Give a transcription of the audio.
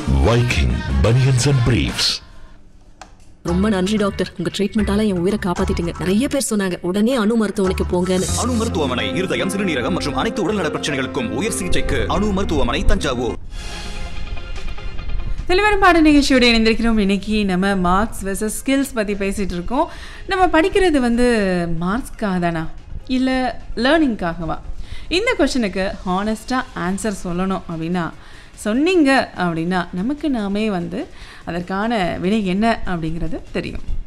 Viking Bunions and Briefs. ரொம்ப நன்றி doctor உங்க ட்ரீட்மெண்டால என் உயிரை காப்பாத்திட்டீங்க நிறைய பேர் சொன்னாங்க உடனே அணு மருத்துவமனைக்கு போங்கன்னு அணு மருத்துவமனை இருதயம் சிறுநீரகம் மற்றும் அனைத்து உடல்நல பிரச்சனைகளுக்கும் உயர் சிகிச்சைக்கு அணு மருத்துவமனை தஞ்சாவூர் தெளிவான பாட நிகழ்ச்சியோட இணைந்திருக்கிறோம் இன்னைக்கு நம்ம மார்க்ஸ் வெர்சஸ் ஸ்கில்ஸ் பற்றி பேசிகிட்டு இருக்கோம் நம்ம படிக்கிறது வந்து மார்க்ஸ்க்காக தானா இல்லை லேர்னிங்காகவா இந்த கொஷனுக்கு ஹானஸ்ட்டாக ஆன்சர் சொல்லணும் அப்படின்னா சொன்னீங்க அப்படின்னா நமக்கு நாமே வந்து அதற்கான வினை என்ன அப்படிங்கிறது தெரியும்